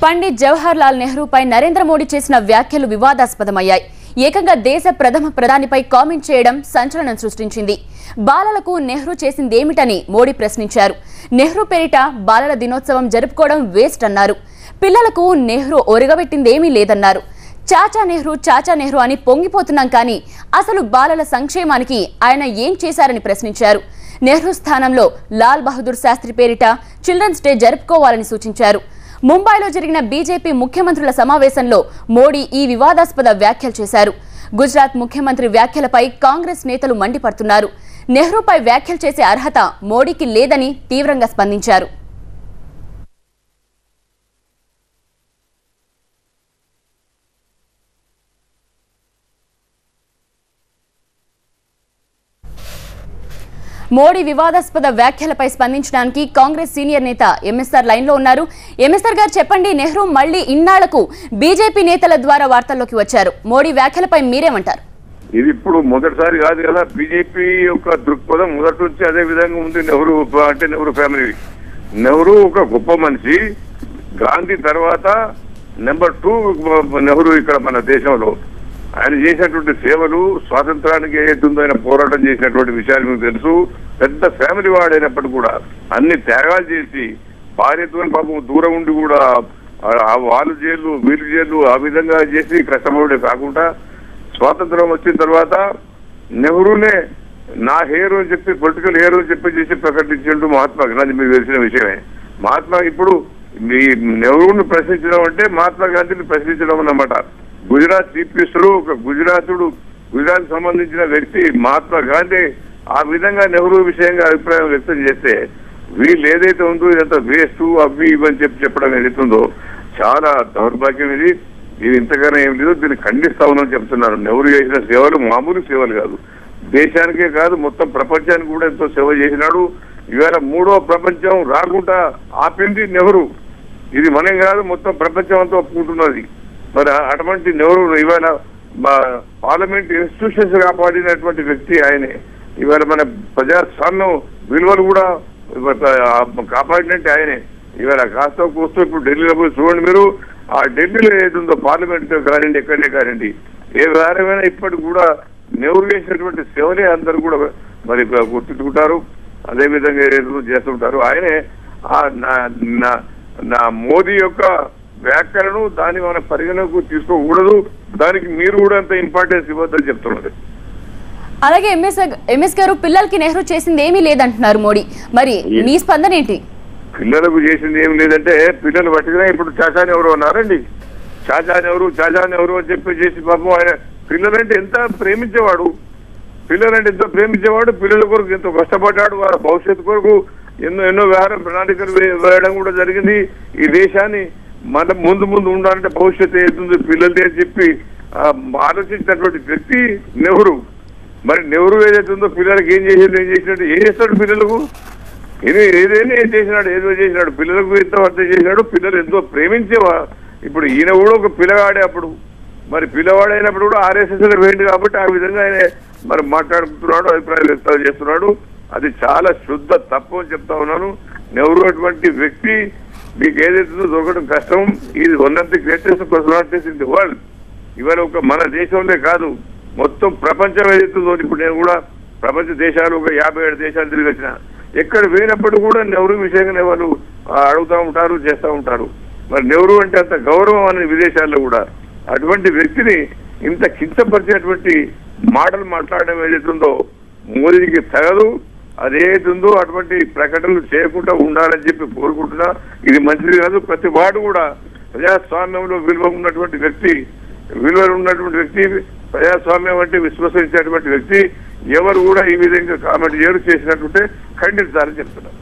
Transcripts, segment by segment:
పండిత్ జవహర్ లాల్ నెహ్రూపై నరేంద్ర మోడీ చేసిన వ్యాఖ్యలు వివాదాస్పదమయ్యాయి ఏకంగా దేశ ప్రథమ ప్రధానిపై కామెంట్ చేయడం సంచలనం సృష్టించింది బాలలకు నెహ్రూ చేసిందేమిటని మోడీ ప్రశ్నించారు నెహ్రూ పేరిట బాలల దినోత్సవం జరుపుకోవడం వేస్ట్ అన్నారు పిల్లలకు నెహ్రూ ఒరగబెట్టిందేమీ లేదన్నారు చాచా నెహ్రూ చాచా నెహ్రూ అని పొంగిపోతున్నాం కానీ అసలు బాలల సంక్షేమానికి ఆయన ఏం చేశారని ప్రశ్నించారు నెహ్రూ స్థానంలో లాల్ బహదూర్ శాస్త్రి పేరిట చిల్డ్రన్స్ డే జరుపుకోవాలని సూచించారు ముంబైలో జరిగిన బీజేపీ ముఖ్యమంత్రుల సమావేశంలో మోడీ ఈ వివాదాస్పద వ్యాఖ్యలు చేశారు గుజరాత్ ముఖ్యమంత్రి వ్యాఖ్యలపై కాంగ్రెస్ నేతలు మండిపడుతున్నారు నెహ్రూపై వ్యాఖ్యలు చేసే అర్హత మోడీకి లేదని తీవ్రంగా స్పందించారు మోడీ వివాదాస్పద వ్యాఖ్యలపై స్పందించడానికి కాంగ్రెస్ సీనియర్ నేత ఎంఎస్ఆర్ లైన్ లో ఉన్నారు ఎంఎస్ఆర్ గారు చెప్పండి నెహ్రూ మళ్లీ ఇన్నాళ్లకు బీజేపీ నేతల ద్వారా వార్తల్లోకి వచ్చారు మోడీ వ్యాఖ్యలపై మీరేమంటారు ఇది ఇప్పుడు మొదటిసారి కాదు కదా బీజేపీ యొక్క దృక్పథం మొదటి నుంచి అదే విధంగా ఉంది నెహ్రూ అంటే నెహ్రూ ఫ్యామిలీ నెహ్రూ ఒక గొప్ప మనిషి గాంధీ తర్వాత నెంబర్ టూ నెహ్రూ ఇక్కడ మన దేశంలో ఆయన చేసినటువంటి సేవలు స్వాతంత్రానికి ఏదైతుందో ఆయన పోరాటం చేసినటువంటి విషయాలు మీకు తెలుసు పెద్ద ఫ్యామిలీ వాడైనప్పటికీ కూడా అన్ని త్యాగాలు చేసి భార్యతో పాపం దూరం ఉండి కూడా ఆ- ఆ వాళ్ళు జైలు వీళ్ళు జైలు ఆ విధంగా చేసి కష్టపడే కాకుండా స్వాతంత్రం వచ్చిన తర్వాత నెహ్రూనే నా హీరో అని చెప్పి పొలిటికల్ హీరో అని చెప్పి చేసి ప్రకటించిండు మహాత్మా గాంధీ మీకు తెలిసిన విషయమే మహాత్మా ఇప్పుడు మీ నెహ్రూను ప్రశ్నించడం అంటే మహాత్మా గాంధీని ప్రశ్నించడం అన్నమాట గుజరాత్ చీఫ్ మినిస్టర్ ఒక గుజరాతుడు గుజరాత్ సంబంధించిన వ్యక్తి మహాత్మా గాంధీ ఆ విధంగా నెహ్రూ విషయంగా అభిప్రాయం వ్యక్తం చేస్తే వీళ్ళు ఏదైతే ఉందో ఇదంతా వేస్ట్ అవి ఇవి అని చెప్పి చెప్పడం ఏదైతుందో చాలా దౌర్భాగ్యం ఇది ఇది ఇంతగానో ఏం లేదు దీన్ని ఖండిస్తా ఉందని చెప్తున్నారు నెహ్రూ చేసిన సేవలు మామూలు సేవలు కాదు దేశానికే కాదు మొత్తం ప్రపంచానికి కూడా ఎంతో సేవ చేసినాడు ఇవాళ మూడో ప్రపంచం రాకుండా ఆపింది నెహ్రూ ఇది మనం కాదు మొత్తం ప్రపంచం అంతా ఒప్పుకుంటున్నది మరి అటువంటి నెహ్రూ ఇవాళ మా పార్లమెంట్ ఇన్స్టిట్యూషన్స్ కాపాడినటువంటి వ్యక్తి ఆయనే ఇవాళ మన ప్రజాస్వామ్యం విలువలు కూడా కాపాడినట్టు ఆయనే ఇవాళ కాస్త కూస్తూ ఇప్పుడు ఢిల్లీలో పోయి చూడండి మీరు ఆ ఢిల్లీలో ఏదుందో పార్లమెంట్ కానివ్వండి ఎక్కడే కానివ్వండి ఏ వారమైనా ఇప్పటికి కూడా నెహ్రూ చేసినటువంటి సేవలే అందరూ కూడా మరి గుర్తుంచుకుంటారు అదే విధంగా ఏదో చేస్తుంటారు ఆయనే ఆ నా- నా- నా మోదీ యొక్క వ్యాఖ్యలను దాన్ని మన పరిగణకు తీసుకోకూడదు దానికి మీరు కూడా అంత ఇంపార్టెన్స్ ఇవ్వద్దని చెప్తున్నది అలాగే ఎంఎస్ ఎంఎస్ గారు పిల్లలకి నెహ్రూ చేసింది ఏమీ లేదంటున్నారు మోడీ మరి మీ స్పందన ఏంటి పిల్లలకు చేసింది ఏం లేదంటే పిల్లలు పట్టుకునే ఇప్పుడు చాచాని ఎవరు అన్నారండి చాచాని ఎవరు చాచాని ఎవరు అని చెప్పి చేసి పాపం ఆయన పిల్లలంటే ఎంత ప్రేమించేవాడు పిల్లలంటే ఎంతో ప్రేమించేవాడు పిల్లల కొరకు ఎంతో కష్టపడ్డాడు వారి భవిష్యత్తు కొరకు ఎన్నో ఎన్నో వ్యవహార ప్రణాళికలు వే- వేయడం కూడా జరిగింది ఈ దేశాన్ని మన ముందు ముందు ఉండాలంటే భవిష్యత్తు ఏతుంది పిల్లలది అని చెప్పి ఆ, ఆలోచించినటువంటి వ్యక్తి నెహ్రూ మరి నెహ్రూ ఏదైతే ఉందో పిల్లలకి ఏం చేసాడు ఏం చేసినట్టు ఏం చేస్తాడు పిల్లలకు ఇది ఏదైనా ఏం చేసినాడు ఏదో చేసినాడు పిల్లలకు ఎంతో అర్థం చేసినాడు పిల్లలు ఎంతో ప్రేమించేవా ఇప్పుడు ఈయన కూడా ఒక పిల్లగాడే అప్పుడు మరి పిల్లవాడైనప్పుడు కూడా ఆర్ఎస్ఎస్ లో వేయండి కాబట్టి ఆ విధంగా ఆయన మరి మాట్లాడుతున్నాడు అభిప్రాయాలు వ్యక్తం చేస్తున్నాడు అది చాలా శుద్ధ తప్పు అని చెప్తా ఉన్నాను నెహ్రూ అటువంటి వ్యక్తి మీకు ఏదైతుందో దొరకడం కష్టం ఇది one of the greatest personalities in the world ఇవాళ ఒక మన దేశంలో కాదు మొత్తం ప్రపంచం ఏదైతుందో ఇప్పుడు నేను కూడా ప్రపంచ దేశాలు ఒక యాభై ఏడు దేశాలు తిరిగి వచ్చిన ఎక్కడ పోయినప్పుడు కూడా నెహ్రూ విషయంగానే వాళ్ళు ఆ, అడుగుతా ఉంటారు చేస్తూ ఉంటారు మరి నెహ్రూ అంటే అంత గౌరవం అనే విదేశాల్లో కూడా అటువంటి వ్యక్తిని ఇంత కించపరిచేటువంటి మాటలు మాట్లాడడం ఏదైతుందో మోదీకి తగదు అదేతుందో అటువంటి ప్రకటనలు చేయకుండా ఉండాలని చెప్పి కోరుకుంటున్నా ఇది మంచిది కాదు ప్రతి వాడు కూడా ప్రజాస్వామ్యంలో విలువ ఉన్నటువంటి వ్యక్తి విలువ ఉన్నటువంటి వ్యక్తి ప్రజాస్వామ్యం అంటే విశ్వసించేటువంటి వ్యక్తి ఎవరు కూడా ఈ విధంగా కామెంట్ చేయరు చేసినట్టుంటే ఖండించాలని చెప్తున్నారు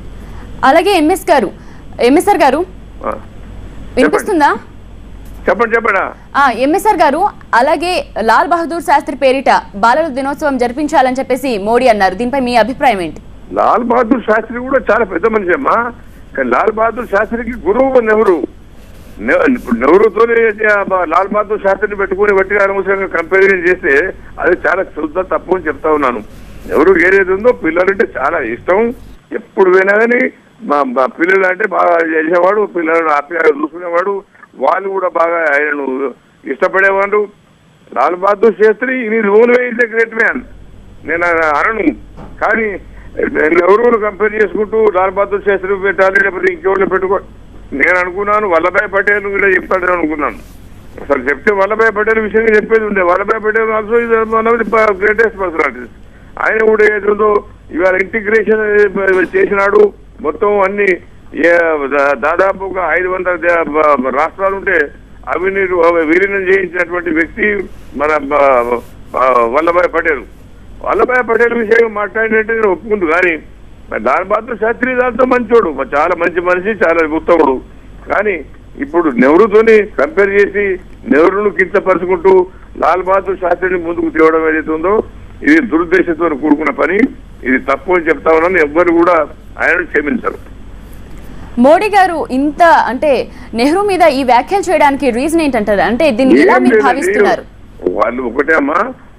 అలాగే ఎంఎస్ గారు ఎంఎస్ఆర్ గారు ఆ. వినిపిస్తుందా చెప్పండి చెప్పండి ఆ ఎంఎస్ఆర్ గారు అలాగే లాల్ బహదూర్ శాస్త్రి పేరిట బాలల దినోత్సవం జరిపించాలని చెప్పేసి మోడీ అన్నారు దీనిపై మీ అభిప్రాయం ఏంటి లాల్ బహదూర్ శాస్త్రి కూడా చాలా పెద్ద మనిషి అమ్మా కానీ లాల్ బహదూర్ శాస్త్రికి గురువు నెహ్రూ నె- ఇప్పుడు నెహ్రూతోనే ఆ లాల్ బహదూర్ శాస్త్రిని పెట్టుకుని వట్టిగా అనవసరంగా కంపారిజన్ చేస్తే అది చాలా శుద్ధ తప్పు అని చెప్తా ఉన్నాను నెహ్రూ ఏదైతే ఉందో పిల్లలంటే చాలా ఇష్టం ఎప్పుడు పోయినా కానీ మా మా పిల్లలు అంటే బాగా చేసేవాడు పిల్లలను ఆప్యాయంగా చూసుకునేవాడు వాళ్ళు కూడా బాగా ఆయనను ఇష్టపడేవాడు Lal Bahadur Shastri is own way is a great man నేను అనను కానీ ఎవరు కంపేర్ చేసుకుంటూ లాల్ బహదూర్ శాస్త్రి పెట్టాలి లేకపోతే ఇంకెవరిని పెట్టుకో నేను అనుకున్నాను వల్లభాయ్ పటేల్ కూడా చెప్తాడని అనుకున్నాను అసలు చెప్తే వల్లభాయ్ పటేల్ విషయంగా చెప్పేది ఉండే వల్లభాయ్ పటేల్ ఆల్సో ఇది one of the greatest personalities ఆయన కూడా ఏదో ఇవాళ ఇంటిగ్రేషన్ చేసినాడు మొత్తం అన్ని ఏ- దా- దాదాపు ఒక ఐదు వందల దే- బ- రాష్ట్రాలు ఉంటే అవినీతి విలీనం చేయించినటువంటి వ్యక్తి మన బ- బ- వల్లభాయ్ పటేల్ వల్లభాయ్ పటేల్ విషయం మాట్లాడినట్టు నేను ఒప్పుకుంటు కానీ మరి లాల్ బహదూర్ శాస్త్రి దాంతో మంచోడు మరి చాలా మంచి మనిషి చాలా ఉత్తముడు కానీ ఇప్పుడు నెహ్రూతోని కంపేర్ చేసి నెహ్రూను కించపరుచుకుంటూ లాల్ బహదూర్ శాస్త్రిని ముందుకు తేవడం ఏదైతే ఉందో ఇది దురుద్దేశంతో కూడుకున్న పని ఇది తప్పు అని చెప్తా ఉన్నాను ఎవ్వరు కూడా ఆయనను క్షమించరు మోడీ గారు ఇంత అంటే నెహ్రూ మీద ఈ వ్యాఖ్యలు చేయడానికి రీజన్ ఏంటంటారు అంటే దీన్ని ఎలా ఏం మీరు లేదండి. భావిస్తున్నారు వాళ్ళు ఒకటే అమ్మా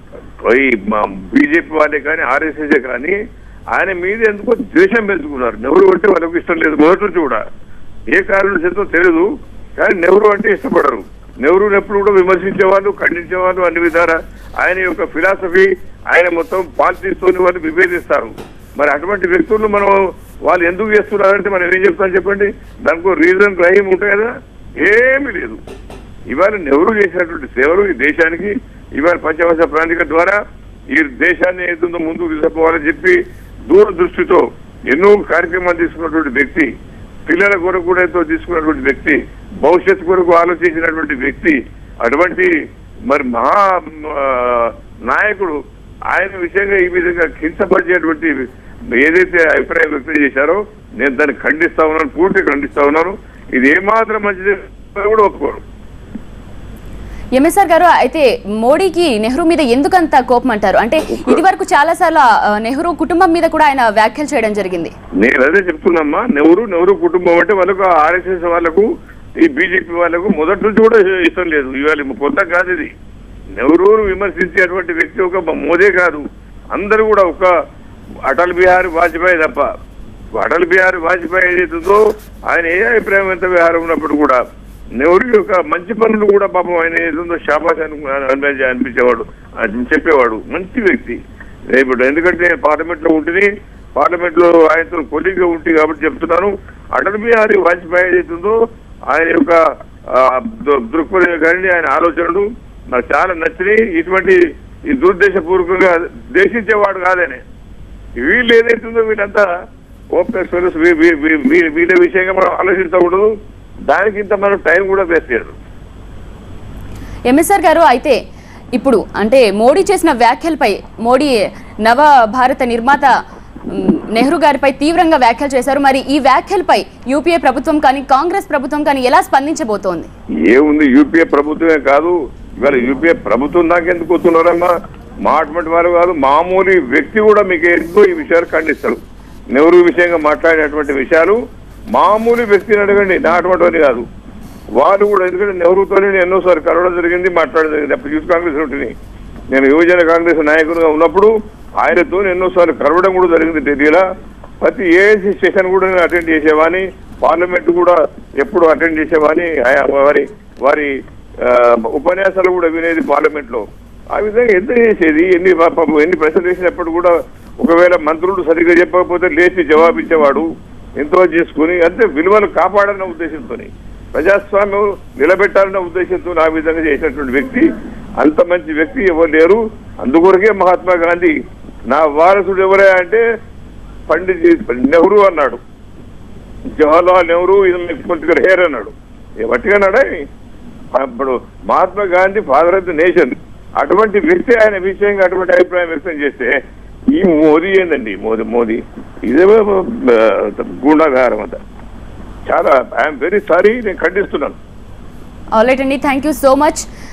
ఈ మా బీజేపీ వాళ్ళే కానీ ఆర్ఎస్ఎస్ కానీ ఆయన మీద ఎందుకో ద్వేషం పెంచుకున్నారు నెహ్రూ అంటే వాళ్ళకి ఇష్టం లేదు మొదటి నుంచి కూడా ఏ కారణం చేతో తెలియదు కానీ నెహ్రూ అంటే ఇష్టపడరు నెహ్రూని ఎప్పుడు కూడా విమర్శించేవాళ్ళు ఖండించేవాళ్ళు అన్ని విధాలా ఆయన యొక్క ఫిలాసఫీ ఆయన మొత్తం పాలిటిక్స్ తోని వాళ్ళు విభేదిస్తారు మరి అటువంటి వ్యక్తులను మనం వాళ్ళు ఎందుకు చేస్తున్నారంటే మనం ఏం చెప్తాం చెప్పండి దానికి రీజన్ గ్రహం ఉంటాయి కదా ఏమీ లేదు ఇవాళ నెహ్రూ చేసినటువంటి సేవలు ఈ దేశానికి ఇవాళ పంచవర్ష ప్రణాళిక ద్వారా ఈ దేశాన్ని ఏదో ముందుకు తీసుకుపోవాలని చెప్పి దూరదృష్టితో ఎన్నో కార్యక్రమాలు తీసుకున్నటువంటి వ్యక్తి పిల్లల కొరకు కూడా ఎంతో తీసుకున్నటువంటి వ్యక్తి భవిష్యత్తు కొరకు ఆలోచించినటువంటి వ్యక్తి అటువంటి మరి మహా ఆ, నాయకుడు ఆయన విషయంగా ఈ విధంగా కించపరిచేటువంటి ఏదైతే అభిప్రాయం వ్యక్తం చేశారో నేను దాన్ని ఖండిస్తా ఉన్నాను పూర్తిగా ఖండిస్తా ఉన్నాను ఇది ఏమాత్రం మంచిది కూడా ఒప్పుకోరు ఎంఎస్ఆర్ గారు అయితే మోడీకి నెహ్రూ మీద ఎందుకంత కోపం అంటారు అంటే ఇది వరకు చాలా సార్లు నెహ్రూ కుటుంబం మీద కూడా ఆయన వ్యాఖ్యలు చేయడం జరిగింది నేను అదే చెప్తున్నామ్మా నెహ్రూ నెహ్రూ కుటుంబం అంటే వాళ్ళకు ఆర్ఎస్ఎస్ వాళ్ళకు ఈ బీజేపీ వాళ్ళకు మొదటి నుంచి కూడా ఇష్టం లేదు ఇవాళ కొత్త కాదు ఇది నెహ్రూను విమర్శించేటువంటి వ్యక్తి ఒక మోదే కాదు అందరూ కూడా ఒక అటల్ బిహారీ వాజ్పేయి తప్ప అటల్ బిహారీ వాజ్పేయి ఏదైతుందో ఆయన ఏ అభిప్రాయం ఎంత వ్యవహారం ఉన్నప్పుడు కూడా నెహ్రూ యొక్క మంచి పనులు కూడా పాపం ఆయన ఏదో శాబాష్ అను అనిపించే- అనిపించేవాడు అది చెప్పేవాడు మంచి వ్యక్తి ఇప్పుడు ఎందుకంటే నేను పార్లమెంట్ లో ఉంటుంది పార్లమెంట్ లో ఆయనతో కొలిగ్గా ఉంటుంది కాబట్టి చెప్తున్నాను అటల్ బిహారీ వాజ్పేయి ఏదైతుందో ఆయన యొక్క ఆ, దృ- దృక్పథం కానీ ఆయన ఆలోచనలు నాకు చాలా నచ్చినాయి ఇటువంటి ఈ దురుద్దేశపూర్వకంగా దేశించేవాడు కాదనే వీళ్ళు ఏదైతుందో వీళ్ళంతా ఓపెన్ సర్వీస్ వీళ్ళ విషయంగా మనం ఆలోచించకూడదు దానికి ఇంత మనం టైం కూడా వేస్ట్ చేయదు ఎంఎస్ఆర్ గారు అయితే ఇప్పుడు అంటే మోడీ చేసిన వ్యాఖ్యలపై మోడీ నవ భారత నిర్మాత మ్, నెహ్రూ గారిపై తీవ్రంగా వ్యాఖ్యలు చేశారు మరి ఈ వ్యాఖ్యలపై యూపీఏ ప్రభుత్వం కానీ కాంగ్రెస్ ప్రభుత్వం కానీ ఎలా స్పందించబోతోంది ఏముంది యూపీఏ ప్రభుత్వమే కాదు ఇవాళ యూపీఏ ప్రభుత్వం దాకెందుకు వస్తున్నారమ్మా మా అటువంటి వారు కాదు మామూలు వ్యక్తి కూడా మీకు ఎందుకో ఈ విషయాలు ఖండిస్తారు నెహ్రూ విషయంగా మాట్లాడినటువంటి విషయాలు మామూలు వ్యక్తిని అడగండి నా అటువంటి వారిని కాదు వారు కూడా ఎందుకంటే నెహ్రూతో నేను ఎన్నోసార్లు కలవడం జరిగింది మాట్లాడడం జరిగింది అప్పుడు యూత్ కాంగ్రెస్ ఉంటుంది నేను యువజన కాంగ్రెస్ నాయకుడిగా ఉన్నప్పుడు ఆయనతో ఎన్నోసార్లు కలవడం కూడా జరిగింది ఢిల్లీలో ప్రతి ఏఎస్సీ సెషన్ కూడా నేను అటెండ్ చేసేవాని పార్లమెంట్ కూడా ఎప్పుడు అటెండ్ చేసేవాని ఆయా వారి వారి ఆ, ఉపన్యాసాలు కూడా వినేది పార్లమెంట్ లో ఆ విధంగా ఎంత చేసేది ఎన్ని పాపం ఎన్ని ప్రశ్నలు వేసినప్పుడు కూడా ఒకవేళ మంత్రులు సరిగ్గా చెప్పకపోతే లేచి జవాబిచ్చేవాడు ఎంతో చేసుకుని అంతే విలువలు కాపాడన్న ఉద్దేశంతో ప్రజాస్వామ్యం నిలబెట్టాలన్న ఉద్దేశంతో ఆ విధంగా చేసినటువంటి వ్యక్తి అంత మంచి వ్యక్తి ఎవరు లేరు అందుకొరకే మహాత్మా గాంధీ నా వారసుడు ఎవరే అంటే పండిత్ నెహ్రూ అన్నాడు జవహర్లాల్ నెహ్రూ ఇది పొలిటికల్ హెయిర్ అన్నాడు ఏ వట్టిగా అన్నాడా ఏమి? అప్పుడు Mahatma Gandhi father of the nation అటువంటి వ్యక్తి ఆయన విషయంగా అటువంటి అభిప్రాయం వ్యక్తం చేస్తే ఈ మోదీ ఏందండి మోదీ మోదీ ఇదేమో ఆ, గూండాగారం అంతా చాలా ఐఎమ్ వెరీ సారీ నేను ఖండిస్తున్నాను ఆల్రైట్ అండి థ్యాంక్ యూ సో మచ్